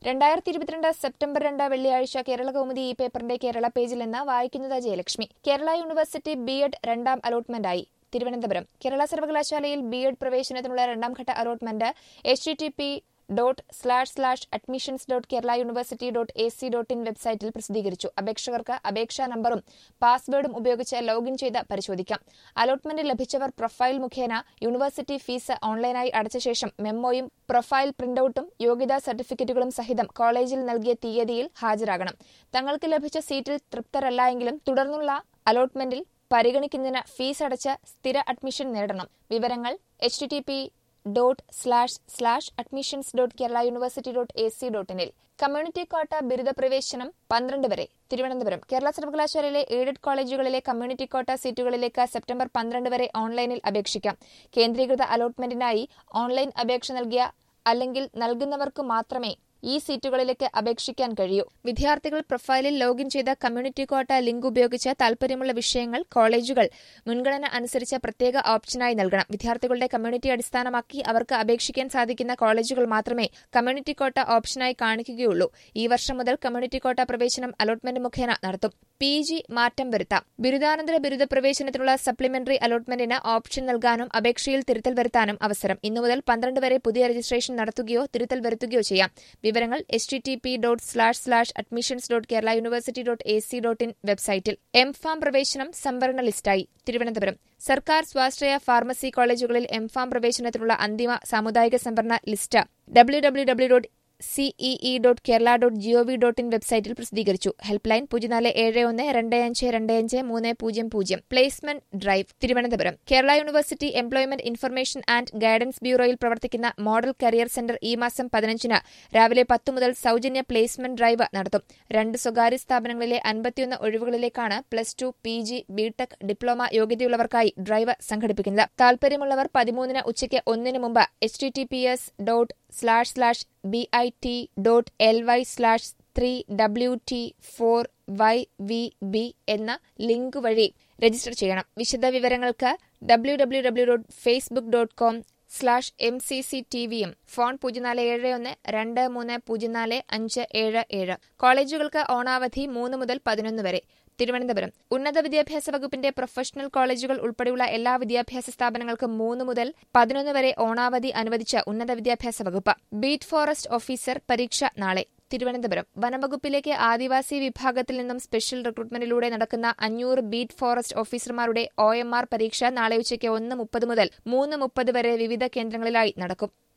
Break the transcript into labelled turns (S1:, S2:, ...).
S1: രണ്ടായിരത്തി ഇരുപത്തിരണ്ട് സെപ്റ്റംബർ രണ്ട് വെള്ളിയാഴ്ച കേരള കൗമുദി ഈ പേപ്പറിന്റെ കേരള പേജിൽ നിന്ന് വായിക്കുന്നത് Jayalakshmi Kerala university B Ed രണ്ടാം അലോട്ട്മെന്റായി തിരുവനന്തപുരം കേരള സർവകലാശാലയിൽ ബി എഡ് പ്രവേശനത്തിനുള്ള രണ്ടാം ഘട്ട allotment H T T P dot slash slash admissions dot Kerala university dot A C dot in വെബ്സൈറ്റിൽ പ്രസിദ്ധീകരിച്ചു അപേക്ഷകർക്ക് അപേക്ഷാ നമ്പറും പാസ്വേഡും ഉപയോഗിച്ച് ലോഗിൻ ചെയ്ത് പരിശോധിക്കാം അലോട്ട്മെന്റ് ലഭിച്ചവർ പ്രൊഫൈൽ മുഖേന യൂണിവേഴ്സിറ്റി ഫീസ് ഓൺലൈനായി അടച്ച ശേഷം മെമ്മോയും പ്രൊഫൈൽ പ്രിന്റൌട്ടും യോഗ്യതാ സർട്ടിഫിക്കറ്റുകളും സഹിതം കോളേജിൽ നൽകിയ തീയതിയിൽ ഹാജരാകണം തങ്ങൾക്ക് ലഭിച്ച സീറ്റിൽ തൃപ്തരല്ലായെങ്കിലും തുടർന്നുള്ള അലോട്ട്മെന്റിൽ പരിഗണിക്കുന്നതിന് ഫീസ് അടച്ച് സ്ഥിര അഡ്മിഷൻ നേടണം വിവരങ്ങൾ H T T P dot slash slash admissions dot Kerala university dot A C dot ഇനിൽ കമ്മ്യൂണിറ്റി കോട്ട ബിരുദ പ്രവേശനം പന്ത്രണ്ട് വരെ തിരുവനന്തപുരം കേരള സർവകലാശാലയിലെ എയ്ഡഡ് കോളേജുകളിലെ കമ്മ്യൂണിറ്റി കോട്ട സീറ്റുകളിലേക്ക് സെപ്റ്റംബർ പന്ത്രണ്ട് വരെ ഓൺലൈനിൽ അപേക്ഷിക്കാം കേന്ദ്രീകൃത അലോട്ട്മെന്റിനായി ഓൺലൈൻ അപേക്ഷ നൽകിയ അല്ലെങ്കിൽ നൽകുന്നവർക്ക് മാത്രമേ ഈ സീറ്റുകളിലേക്ക് അപേക്ഷിക്കാൻ കഴിയൂ വിദ്യാർത്ഥികൾ പ്രൊഫൈലിൽ ലോഗിൻ ചെയ്ത കമ്മ്യൂണിറ്റി കോട്ട ലിങ്ക് ഉപയോഗിച്ച് താൽപര്യമുള്ള വിഷയങ്ങൾ കോളേജുകൾ മുൻഗണന അനുസരിച്ച് പ്രത്യേക ഓപ്ഷനായി നൽകണം വിദ്യാർത്ഥികളുടെ കമ്മ്യൂണിറ്റി അടിസ്ഥാനമാക്കി അവർക്ക് അപേക്ഷിക്കാൻ സാധിക്കുന്ന കോളേജുകൾ മാത്രമേ കമ്മ്യൂണിറ്റി കോട്ട ഓപ്ഷനായി കാണിക്കുകയുള്ളൂ ഈ വർഷം മുതൽ കമ്മ്യൂണിറ്റി കോട്ട പ്രവേശനം അലോട്ട്മെന്റ് മുഖേന നടത്തും പി ജി മാറ്റം വരുത്താം ബിരുദാനന്തര ബിരുദ പ്രവേശനത്തിനുള്ള സപ്ലിമെന്ററി അലോട്ട്മെന്റിന് ഓപ്ഷൻ നൽകാനും അപേക്ഷയിൽ തിരുത്തൽ വരുത്താനും അവസരം ഇന്നു മുതൽ പന്ത്രണ്ട് വരെ പുതിയ രജിസ്ട്രേഷൻ നടത്തുകയോ തിരുത്തൽ വരുത്തുകയോ ചെയ്യാം വിവരങ്ങൾ H T T P dot slash slash admissions dot Kerala university dot A C dot in വെബ്സൈറ്റിൽ എം ഫാം പ്രവേശനം സംവരണ ലിസ്റ്റായി തിരുവനന്തപുരം സർക്കാർ സ്വാശ്രയ ഫാർമസി കോളേജുകളിൽ എം ഫാം പ്രവേശനത്തിനുള്ള അന്തിമ സാമുദായിക സംവരണ list W W W dot CEE dot Kerala dot GOV dot in വെബ്സൈറ്റിൽ പ്രസിദ്ധീകരിച്ചു ഹെൽപ്പ് ലൈൻ പൂജ്യം നാല് ഏഴ് ഒന്ന് രണ്ട് അഞ്ച് രണ്ട് അഞ്ച് മൂന്ന് പൂജ്യം പൂജ്യം placement drive Thiruvananthapuram Kerala university employment information and guidance ബ്യൂറോയിൽ പ്രവർത്തിക്കുന്ന മോഡൽ കരിയർ സെന്റർ ഈ മാസം പതിനഞ്ചിന് രാവിലെ പത്ത് മുതൽ സൌജന്യ പ്ലേസ്മെന്റ് ഡ്രൈവ് നടത്തും രണ്ട് സ്വകാര്യ സ്ഥാപനങ്ങളിലെ അൻപത്തിയൊന്ന് ഒഴിവുകളിലേക്കാണ് plus two P G B Tech diploma യോഗ്യതയുള്ളവർക്കായി ഡ്രൈവ് സംഘടിപ്പിക്കുന്നത് താൽപര്യമുള്ളവർ പതിമൂന്നിന് ഉച്ചയ്ക്ക് ഒന്നിന് മുമ്പ് H T T P S dot slash slash B I T dot L Y slash three W T four Y V B എന്ന ലിങ്ക് വഴി രജിസ്റ്റർ ചെയ്യണം വിശദ വിവരങ്ങൾക്ക് W W W dot Facebook dot com slash M C C T വിയും phone പൂജ്യം നാല് ഏഴ് ഒന്ന് രണ്ട് മൂന്ന് പൂജ്യം നാല് അഞ്ച് ഏഴ് ഏഴ് കോളേജുകൾക്ക് ഓണാവധി മൂന്ന് മുതൽ പതിനൊന്ന് വരെ തിരുവനന്തപുരം ഉന്നത വിദ്യാഭ്യാസ വകുപ്പിന്റെ പ്രൊഫഷണൽ കോളേജുകൾ ഉൾപ്പെടെയുള്ള എല്ലാ വിദ്യാഭ്യാസ സ്ഥാപനങ്ങൾക്കും മൂന്ന് മുതൽ പതിനൊന്ന് വരെ ഓണാവധി അനുവദിച്ച ഉന്നത വിദ്യാഭ്യാസ വകുപ്പ് ബീറ്റ് ഫോറസ്റ്റ് ഓഫീസർ പരീക്ഷ നാളെ തിരുവനന്തപുരം വനംവകുപ്പിലേക്ക് ആദിവാസി വിഭാഗത്തിൽ നിന്നും സ്പെഷ്യൽ റിക്രൂട്ട്മെന്റിലൂടെ നടക്കുന്ന അഞ്ഞൂറ് ബീറ്റ് ഫോറസ്റ്റ് ഓഫീസർമാരുടെ ഒ എം ആർ പരീക്ഷ നാളെ ഉച്ചയ്ക്ക് ഒന്ന് മുപ്പത് മുതൽ മൂന്ന് മുപ്പത് വരെ വിവിധ കേന്ദ്രങ്ങളിലായി നടക്കും